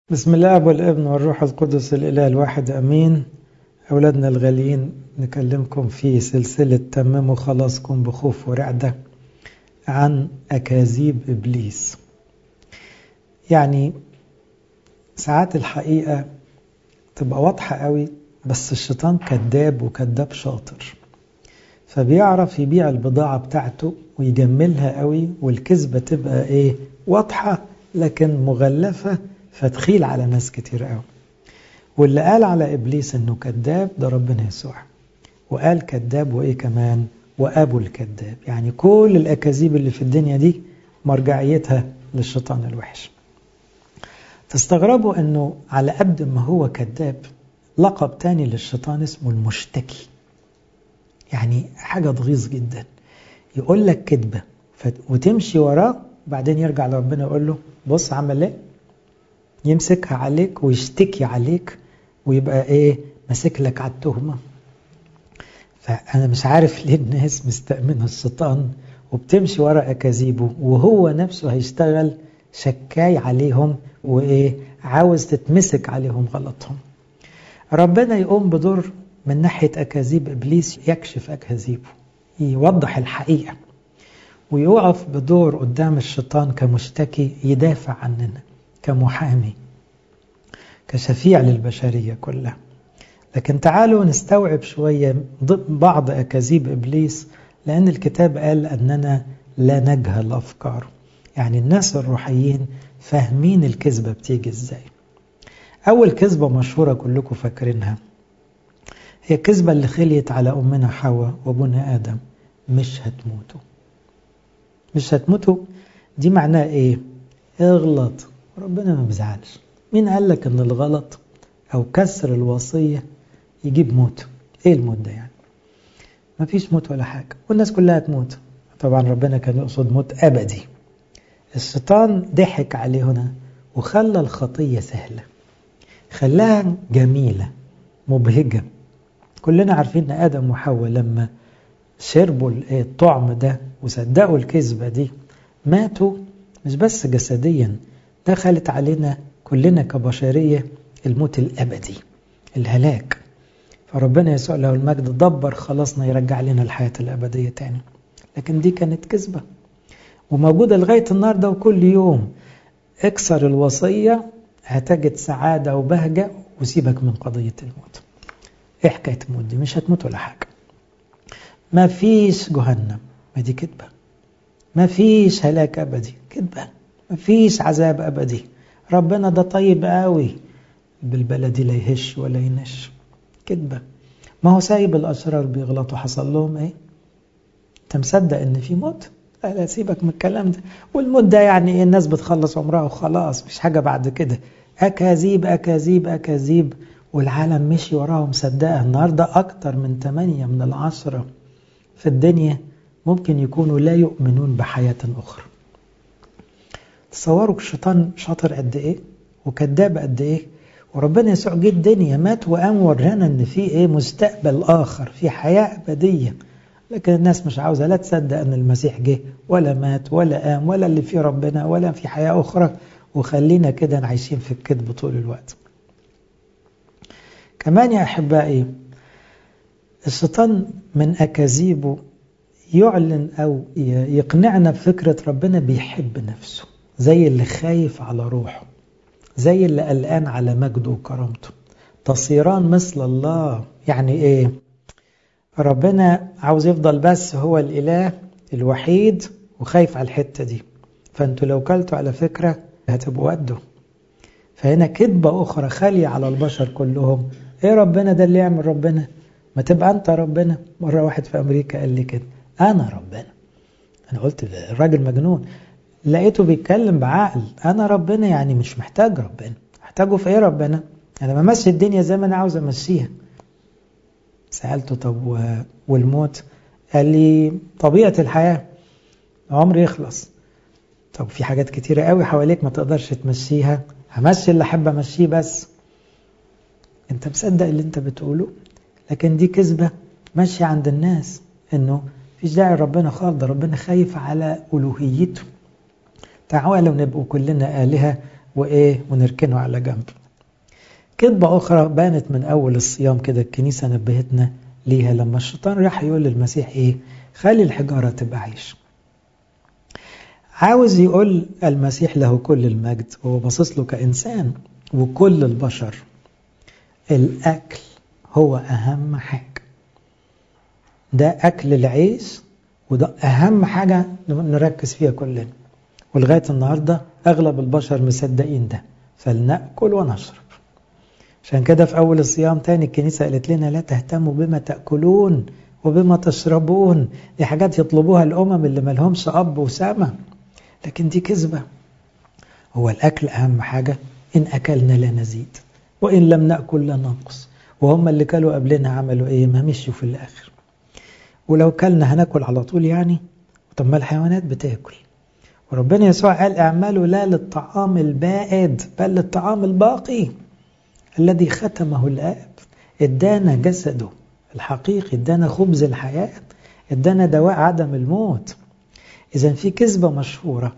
بسم الله والابن والروح القدس الإله الواحد أمين أولادنا الغاليين نكلمكم في سلسلة تمموا خلاصكم بخوف ورعدة عن أكاذيب إبليس يعني ساعات الحقيقة تبقى واضحة قوي بس الشيطان كذاب وكذاب شاطر فبيعرف يبيع البضاعة بتاعته ويجملها قوي والكذبة تبقى ايه واضحة لكن مغلفة فتخيل على ناس كتير قوي واللي قال على ابليس انه كذاب ده ربنا يسوع وقال كذاب وايه كمان وابو الكذاب يعني كل الاكاذيب اللي في الدنيا دي مرجعيتها للشيطان الوحش تستغربوا انه على قد ما هو كذاب لقب تاني للشيطان اسمه المشتكي يعني حاجة تغيظ جدا يقول لك كذبة وتمشي وراه بعدين يرجع لربنا يقول له بص عمل ايه يمسكها عليك ويشتكي عليك ويبقى ايه ماسك لك على التهمة فأنا مش عارف ليه الناس مستأمنة الشيطان وبتمشي ورا أكاذيبه وهو نفسه هيشتغل شكاي عليهم وإيه عاوز تتمسك عليهم غلطهم ربنا يقوم بدور من ناحية أكاذيب إبليس يكشف أكاذيبه يوضح الحقيقة ويقف بدور قدام الشيطان كمشتكي يدافع عننا كمحامي كشفيع للبشرية كلها لكن تعالوا نستوعب شوية بعض أكاذيب إبليس لأن الكتاب قال أننا لا نجهل أفكاره يعني الناس الروحيين فاهمين الكذبة بتيجي إزاي أول كذبة مشهورة كلكم فاكرينها هي الكذبة اللي خليت على أمنا حواء وأبونا آدم مش هتموتوا مش هتموتوا دي معناها إيه اغلط ربنا ما بيزعلش مين قال لك ان الغلط او كسر الوصية يجيب موت ايه الموت ده يعني ما فيش موت ولا حاجة والناس كلها تموت طبعا ربنا كان يقصد موت ابدي الشيطان ضحك عليه هنا وخلى الخطية سهلة خلاها جميلة مبهجة كلنا عارفين ان ادم وحواء لما شربوا الطعم ده وصدقوا الكذبة دي ماتوا مش بس جسديا دخلت علينا كلنا كبشرية الموت الأبدي الهلاك فربنا يسوع له المجد دبر خلاصنا يرجع لنا الحياة الأبدية تاني لكن دي كانت كذبة وموجودة لغاية النهاردة وكل يوم اكسر الوصية هتجد سعادة وبهجة وسيبك من قضية الموت ايه حكاية الموت دي مش هتموت ولا حاجة ما فيش جهنم ما دي كذبة ما فيش هلاك أبدي كذبة ما فيش عذاب أبدي ربنا ده طيب قوي بالبلدي لا يهش ولا ينش كذبة ما هو سايب الأشرار بيغلطوا حصل لهم ايه انت مصدق ان في موت لا لا سيبك من الكلام ده والموت ده يعني ايه الناس بتخلص عمرها وخلاص مش حاجة بعد كده أكاذيب أكاذيب أكاذيب والعالم مشي وراها ومصدقها النهاردة أكتر من 8 من العشرة في الدنيا ممكن يكونوا لا يؤمنون بحياة أخرى تصوروا الشيطان شاطر قد ايه وكذاب قد ايه وربنا يسوع جه الدنيا مات وقام ورانا ان في ايه مستقبل اخر في حياه ابديه لكن الناس مش عاوزه لا تصدق ان المسيح جه ولا مات ولا قام ولا اللي في ربنا ولا في حياه اخرى وخلينا كده عايشين في الكذب طول الوقت كمان يا احبائي الشيطان من اكاذيبه يعلن او يقنعنا بفكره ربنا بيحب نفسه زي اللي خايف على روحه زي اللي قلقان على مجده وكرامته تصيران مثل الله يعني ايه ربنا عاوز يفضل بس هو الاله الوحيد وخايف على الحته دي فانتوا لو كلتوا على فكره هتبقوا قده فهنا كذبه اخرى خاليه على البشر كلهم ايه ربنا ده اللي يعمل ربنا ما تبقى انت ربنا مره واحد في امريكا قال لي كده انا ربنا انا قلت الراجل مجنون لقيته بيتكلم بعقل انا ربنا يعني مش محتاج ربنا محتاجه في ايه ربنا انا بمشي الدنيا زي ما انا عاوز امشيها سالته طب والموت قال لي طبيعه الحياه عمري يخلص طب في حاجات كتيره قوي حواليك ما تقدرش تمشيها همشي اللي احب امشيه بس انت مصدق اللي انت بتقوله لكن دي كذبه ماشيه عند الناس انه مفيش داعي ربنا خالص ده ربنا خايف على الوهيته تعالوا نبقوا كلنا آلهة وإيه ونركنه على جنب كذبة أخرى بانت من أول الصيام كده الكنيسة نبهتنا ليها لما الشيطان راح يقول للمسيح إيه خلي الحجارة تبقى عيش عاوز يقول المسيح له كل المجد وهو باصص له كإنسان وكل البشر الأكل هو أهم حاجة ده أكل العيش وده أهم حاجة نركز فيها كلنا ولغاية النهاردة أغلب البشر مصدقين ده فلنأكل ونشرب عشان كده في أول الصيام تاني الكنيسة قالت لنا لا تهتموا بما تأكلون وبما تشربون دي حاجات يطلبوها الأمم اللي ملهمش أب وسامة لكن دي كذبة هو الأكل أهم حاجة إن أكلنا لا نزيد وإن لم نأكل لا ننقص وهم اللي كانوا قبلنا عملوا إيه ما مشوا في الآخر ولو كلنا هناكل على طول يعني طب ما الحيوانات بتاكل وربنا يسوع قال اعملوا لا للطعام البائد بل للطعام الباقي الذي ختمه الآب ادانا جسده الحقيقي ادانا خبز الحياة ادانا دواء عدم الموت إذا في كذبة مشهورة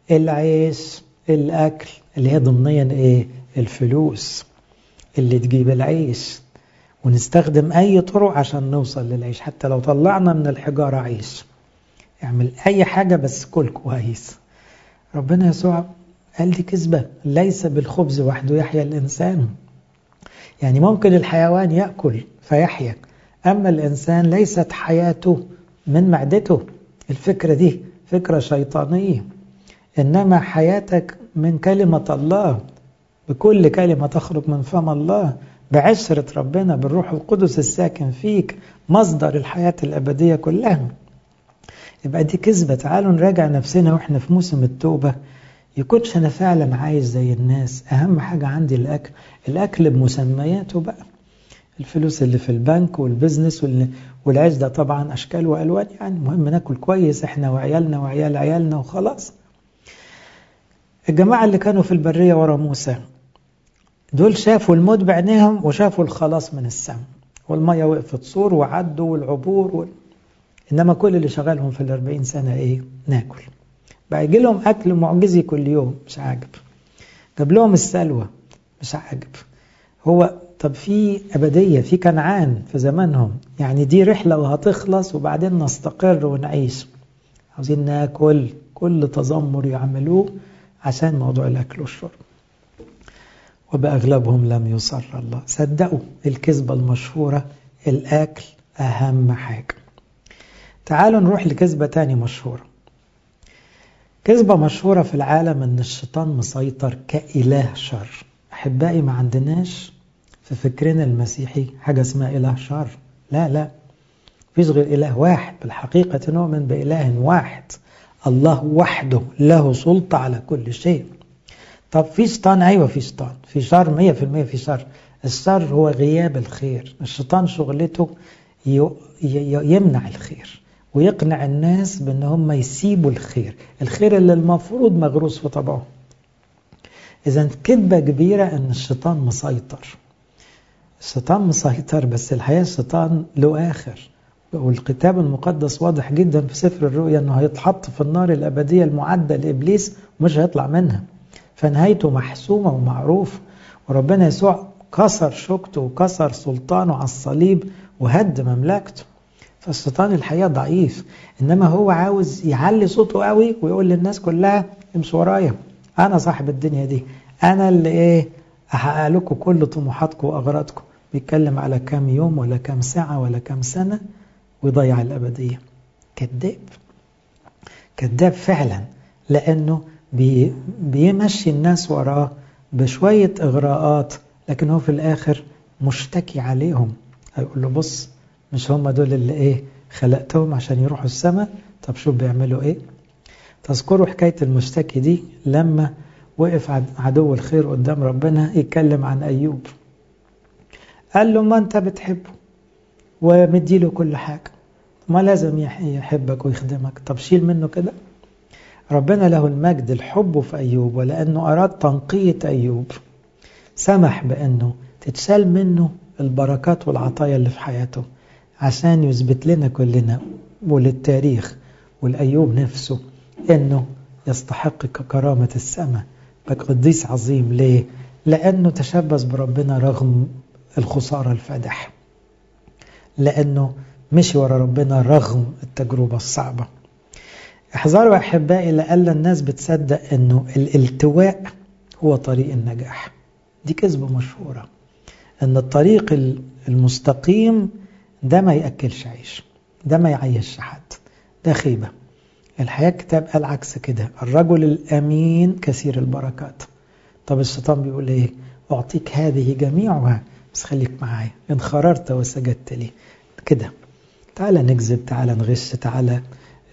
العيش الأكل اللي هي ضمنيا إيه الفلوس اللي تجيب العيش ونستخدم أي طرق عشان نوصل للعيش حتى لو طلعنا من الحجارة عيش اعمل أي حاجة بس كل كويس ربنا يسوع قال دي كذبة ليس بالخبز وحده يحيا الإنسان يعني ممكن الحيوان يأكل فيحيا أما الإنسان ليست حياته من معدته الفكرة دي فكرة شيطانية إنما حياتك من كلمة الله بكل كلمة تخرج من فم الله بعشرة ربنا بالروح القدس الساكن فيك مصدر الحياة الأبدية كلها يبقى دي كذبة تعالوا نراجع نفسنا وإحنا في موسم التوبة يكونش أنا فعلا عايش زي الناس أهم حاجة عندي الأكل الأكل بمسمياته بقى الفلوس اللي في البنك والبزنس والعيش ده طبعا أشكال وألوان يعني مهم ناكل كويس إحنا وعيالنا وعيال عيالنا وخلاص الجماعة اللي كانوا في البرية ورا موسى دول شافوا الموت بعينيهم وشافوا الخلاص من السم والمية وقفت صور وعدوا والعبور وال... إنما كل اللي شغالهم في الأربعين سنة إيه ناكل بقى يجي لهم أكل معجزي كل يوم مش عاجب جاب لهم السلوى مش عاجب هو طب في أبدية في كنعان في زمانهم يعني دي رحلة وهتخلص وبعدين نستقر ونعيش عاوزين ناكل كل تذمر يعملوه عشان موضوع الأكل والشرب وبأغلبهم لم يصر الله صدقوا الكذبة المشهورة الأكل أهم حاجة تعالوا نروح لكذبة تاني مشهورة كذبة مشهورة في العالم أن الشيطان مسيطر كإله شر أحبائي ما عندناش في فكرنا المسيحي حاجة اسمها إله شر لا لا فيش غير إله واحد بالحقيقة نؤمن بإله واحد الله وحده له سلطة على كل شيء طب في شيطان أيوة في شيطان في شر مية في المية في شر الشر هو غياب الخير الشيطان شغلته يمنع الخير ويقنع الناس بأن هم يسيبوا الخير الخير اللي المفروض مغروس في طبعه إذا كذبة كبيرة أن الشيطان مسيطر الشيطان مسيطر بس الحقيقة الشيطان له آخر والكتاب المقدس واضح جدا في سفر الرؤيا أنه هيتحط في النار الأبدية المعدة لإبليس ومش هيطلع منها فنهايته محسومة ومعروف وربنا يسوع كسر شوكته وكسر سلطانه على الصليب وهد مملكته فالشيطان الحقيقة ضعيف إنما هو عاوز يعلي صوته قوي ويقول للناس كلها امشوا ورايا أنا صاحب الدنيا دي أنا اللي إيه أحقق لكم كل طموحاتكم وأغراضكم بيتكلم على كام يوم ولا كام ساعة ولا كام سنة ويضيع الأبدية كذاب كذاب فعلا لأنه بي بيمشي الناس وراه بشوية إغراءات لكن هو في الآخر مشتكي عليهم هيقول له بص مش هم دول اللي إيه خلقتهم عشان يروحوا السماء طب شوف بيعملوا إيه تذكروا حكاية المشتكي دي لما وقف عدو الخير قدام ربنا يتكلم عن أيوب قال له ما أنت بتحبه ومديله كل حاجة ما لازم يحبك ويخدمك طب شيل منه كده ربنا له المجد الحب في أيوب ولأنه أراد تنقية أيوب سمح بأنه تتشال منه البركات والعطايا اللي في حياته عشان يثبت لنا كلنا وللتاريخ والأيوب نفسه أنه يستحق كرامة السماء قديس عظيم ليه؟ لأنه تشبث بربنا رغم الخسارة الفادحة لأنه مشي ورا ربنا رغم التجربة الصعبة احذروا أحبائي لألا الناس بتصدق أنه الالتواء هو طريق النجاح دي كذبة مشهورة أن الطريق المستقيم ده ما يأكلش عيش ده ما يعيش حد ده خيبة الحياة كتاب قال عكس كده الرجل الأمين كثير البركات طب الشيطان بيقول ايه أعطيك هذه جميعها بس خليك معايا إن خررت وسجدت لي كده تعالى نكذب تعالى نغش تعالى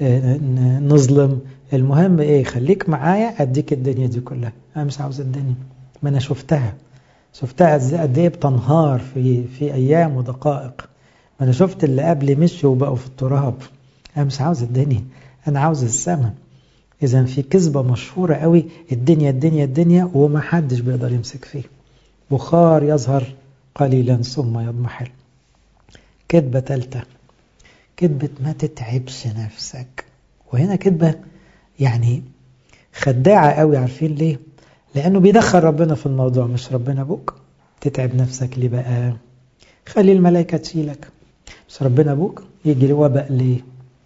نظلم المهم ايه خليك معايا اديك الدنيا دي كلها انا مش عاوز الدنيا ما انا شفتها شفتها قد ايه بتنهار في في ايام ودقائق ما انا شفت اللي قبلي مشوا وبقوا في التراب انا مش عاوز الدنيا انا عاوز السماء اذا في كذبه مشهوره قوي الدنيا الدنيا الدنيا وما حدش بيقدر يمسك فيه بخار يظهر قليلا ثم يضمحل كذبه ثالثه كذبه ما تتعبش نفسك وهنا كذبه يعني خداعه قوي عارفين ليه لانه بيدخل ربنا في الموضوع مش ربنا ابوك تتعب نفسك ليه بقى خلي الملائكه تشيلك بس ربنا ابوك يجي الوباء ليه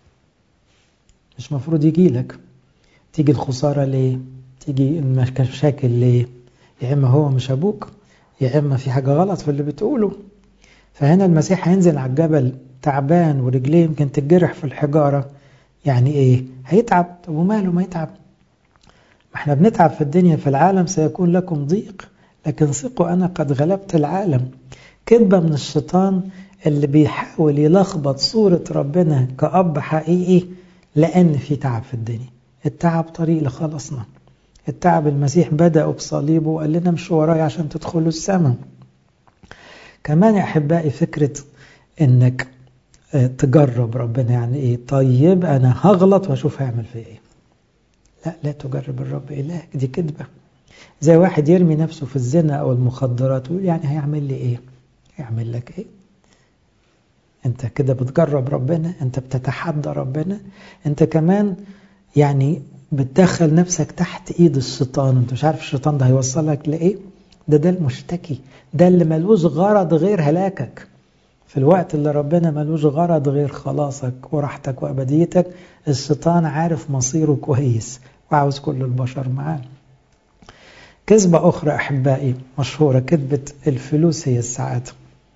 مش مفروض يجي لك تيجي الخسارة ليه تيجي المشاكل ليه يا إما هو مش أبوك يا إما في حاجة غلط في اللي بتقوله فهنا المسيح هينزل على الجبل تعبان ورجليه يمكن تتجرح في الحجارة يعني إيه هيتعب طب وماله ما يتعب ما احنا بنتعب في الدنيا في العالم سيكون لكم ضيق لكن ثقوا أنا قد غلبت العالم كذبة من الشيطان اللي بيحاول يلخبط صورة ربنا كأب حقيقي لأن في تعب في الدنيا التعب طريق لخلصنا التعب المسيح بدأ بصليبه وقال لنا امشوا وراي عشان تدخلوا السماء كمان يا أحبائي فكرة إنك تجرب ربنا يعني إيه طيب أنا هغلط وأشوف هيعمل في إيه لا لا تجرب الرب إلهك دي كذبة زي واحد يرمي نفسه في الزنا أو المخدرات ويقول يعني هيعمل لي إيه هيعمل لك إيه انت كده بتجرب ربنا انت بتتحدى ربنا انت كمان يعني بتدخل نفسك تحت ايد الشيطان انت مش عارف الشيطان ده هيوصلك لايه ده ده المشتكي ده اللي ملوش غرض غير هلاكك في الوقت اللي ربنا ملوش غرض غير خلاصك وراحتك وابديتك الشيطان عارف مصيره كويس وعاوز كل البشر معاه كذبة أخرى أحبائي مشهورة كذبة الفلوس هي السعادة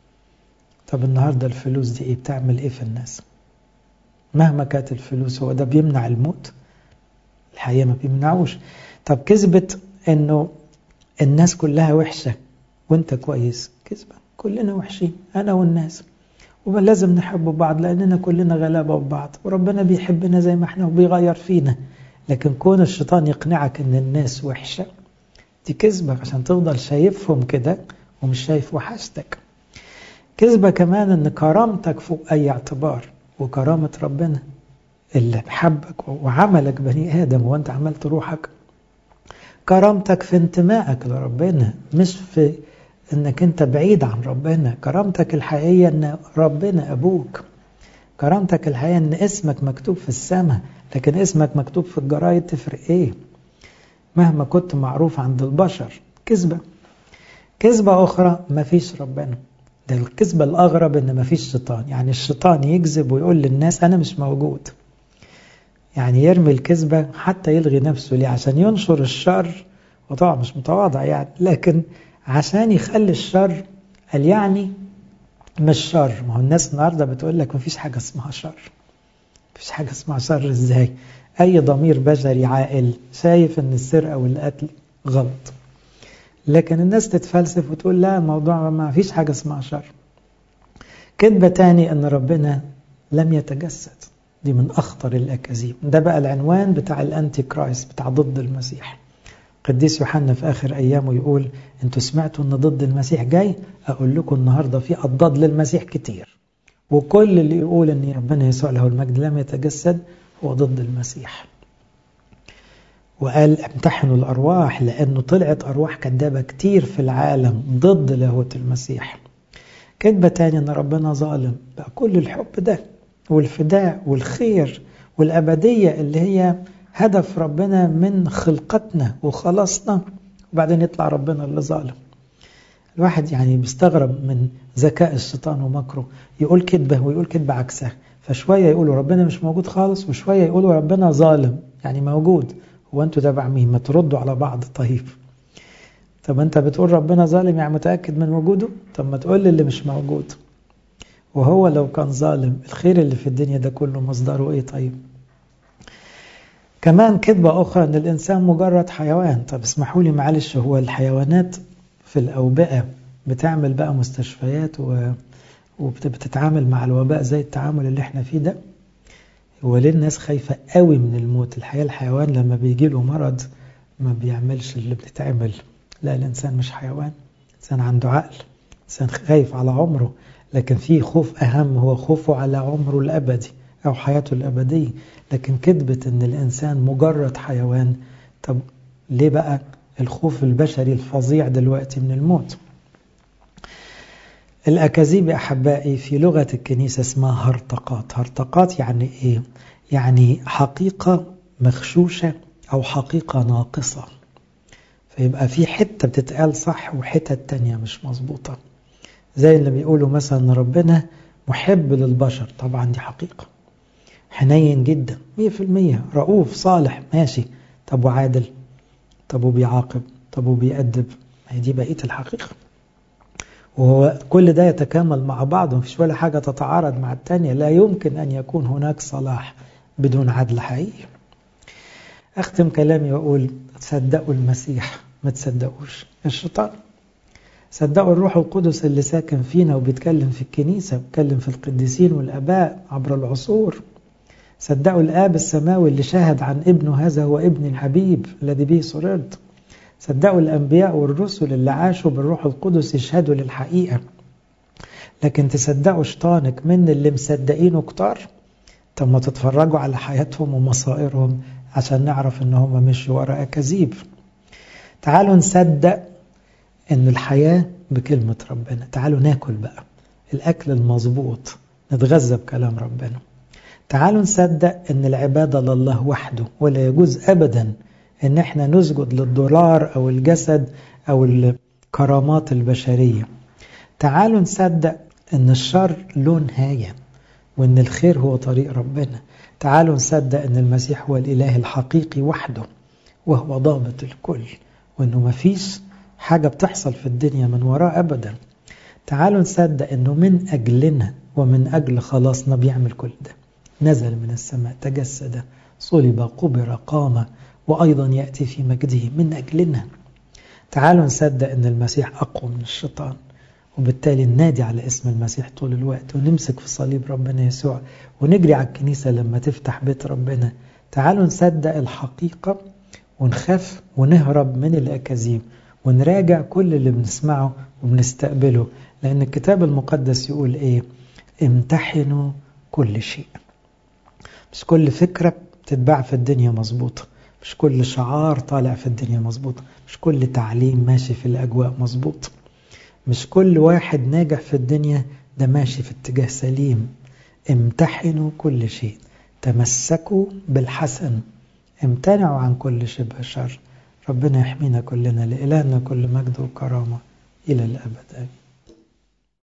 طب النهاردة الفلوس دي ايه بتعمل ايه في الناس مهما كانت الفلوس هو ده بيمنع الموت الحقيقة ما بيمنعوش طب كذبة انه الناس كلها وحشة وانت كويس كذبة كلنا وحشين انا والناس ولازم نحب بعض لاننا كلنا غلابة ببعض وربنا بيحبنا زي ما احنا وبيغير فينا لكن كون الشيطان يقنعك ان الناس وحشة دي كذبة عشان تفضل شايفهم كده ومش شايف وحشتك كذبة كمان ان كرامتك فوق اي اعتبار وكرامة ربنا اللي حبك وعملك بني ادم وانت عملت روحك كرامتك في انتمائك لربنا مش في انك انت بعيد عن ربنا كرامتك الحقيقية ان ربنا ابوك كرامتك الحقيقية ان اسمك مكتوب في السماء لكن اسمك مكتوب في الجرايد تفرق ايه مهما كنت معروف عند البشر كذبة كذبة أخرى مفيش ربنا ده الكذبة الأغرب إن مفيش شيطان يعني الشيطان يكذب ويقول للناس أنا مش موجود يعني يرمي الكذبة حتى يلغي نفسه ليه عشان ينشر الشر وطبعا مش متواضع يعني لكن عشان يخلي الشر قال يعني مش شر ما هو الناس النهارده بتقول لك مفيش حاجة اسمها شر مفيش حاجة اسمها شر ازاي أي ضمير بشري عاقل شايف إن السرقة والقتل غلط لكن الناس تتفلسف وتقول لا الموضوع ما فيش حاجة اسمها شر كذبة تاني أن ربنا لم يتجسد دي من أخطر الأكاذيب ده بقى العنوان بتاع الأنتي كرايست بتاع ضد المسيح قديس يوحنا في آخر أيامه يقول أنتوا سمعتوا أن ضد المسيح جاي أقول لكم النهاردة في أضداد للمسيح كتير وكل اللي يقول أن ربنا يسوع له المجد لم يتجسد هو ضد المسيح وقال امتحنوا الأرواح لأنه طلعت أرواح كذابة كتير في العالم ضد لاهوت المسيح كذبة تاني أن ربنا ظالم بقى كل الحب ده والفداء والخير والأبدية اللي هي هدف ربنا من خلقتنا وخلاصنا وبعدين يطلع ربنا اللي ظالم الواحد يعني بيستغرب من ذكاء الشيطان ومكره يقول كذبة ويقول كذبة عكسها فشوية يقولوا ربنا مش موجود خالص وشوية يقولوا ربنا ظالم يعني موجود هو انتوا تبع مين ما تردوا على بعض طيب طب انت بتقول ربنا ظالم يعني متأكد من وجوده طب ما تقول لي اللي مش موجود وهو لو كان ظالم الخير اللي في الدنيا ده كله مصدره ايه طيب كمان كذبة أخرى أن الإنسان مجرد حيوان طب اسمحوا لي معلش هو الحيوانات في الأوبئة بتعمل بقى مستشفيات و... وبتتعامل مع الوباء زي التعامل اللي احنا فيه ده هو ليه الناس خايفة قوي من الموت الحقيقة الحيوان لما بيجي له مرض ما بيعملش اللي بتتعمل لا الإنسان مش حيوان الإنسان عنده عقل الإنسان خايف على عمره لكن في خوف أهم هو خوفه على عمره الأبدي أو حياته الأبدية لكن كذبة أن الإنسان مجرد حيوان طب ليه بقى الخوف البشري الفظيع دلوقتي من الموت الأكاذيب أحبائي في لغة الكنيسة اسمها هرطقات هرطقات يعني إيه؟ يعني حقيقة مغشوشة أو حقيقة ناقصة فيبقى في حتة بتتقال صح وحتة تانية مش مظبوطة زي اللي بيقولوا مثلا ربنا محب للبشر طبعا دي حقيقة حنين جدا مية في المية رؤوف صالح ماشي طب وعادل طب وبيعاقب طب وبيأدب هي دي بقية الحقيقة وهو كل ده يتكامل مع بعض ومفيش ولا حاجة تتعارض مع التانية لا يمكن أن يكون هناك صلاح بدون عدل حقيقي أختم كلامي وأقول تصدقوا المسيح ما تصدقوش الشيطان صدقوا الروح القدس اللي ساكن فينا وبيتكلم في الكنيسة وبيتكلم في القديسين والآباء عبر العصور صدقوا الآب السماوي اللي شاهد عن ابنه هذا هو ابن الحبيب الذي به سررت صدقوا الأنبياء والرسل اللي عاشوا بالروح القدس يشهدوا للحقيقة لكن تصدقوا شيطانك من اللي مصدقينه كتار طب ما تتفرجوا على حياتهم ومصائرهم عشان نعرف ان هم مشوا ورا أكاذيب تعالوا نصدق ان الحياة بكلمة ربنا تعالوا ناكل بقى الأكل المظبوط نتغذى بكلام ربنا تعالوا نصدق ان العبادة لله وحده ولا يجوز أبدا ان احنا نسجد للدولار او الجسد او الكرامات البشرية تعالوا نصدق ان الشر له نهاية وان الخير هو طريق ربنا تعالوا نصدق ان المسيح هو الاله الحقيقي وحده وهو ضابط الكل وانه مفيش حاجة بتحصل في الدنيا من وراه ابدا تعالوا نصدق انه من اجلنا ومن اجل خلاصنا بيعمل كل ده نزل من السماء تجسد صلب قبر قام وأيضا يأتي في مجده من أجلنا تعالوا نصدق أن المسيح أقوى من الشيطان وبالتالي ننادي على اسم المسيح طول الوقت ونمسك في صليب ربنا يسوع ونجري على الكنيسة لما تفتح بيت ربنا تعالوا نصدق الحقيقة ونخاف ونهرب من الأكاذيب ونراجع كل اللي بنسمعه وبنستقبله لأن الكتاب المقدس يقول إيه امتحنوا كل شيء مش كل فكرة بتتباع في الدنيا مظبوطة مش كل شعار طالع في الدنيا مظبوط مش كل تعليم ماشي في الأجواء مظبوط مش كل واحد ناجح في الدنيا ده ماشي في اتجاه سليم امتحنوا كل شيء تمسكوا بالحسن امتنعوا عن كل شبه شر ربنا يحمينا كلنا لإلهنا كل مجد وكرامة إلى الأبد آمين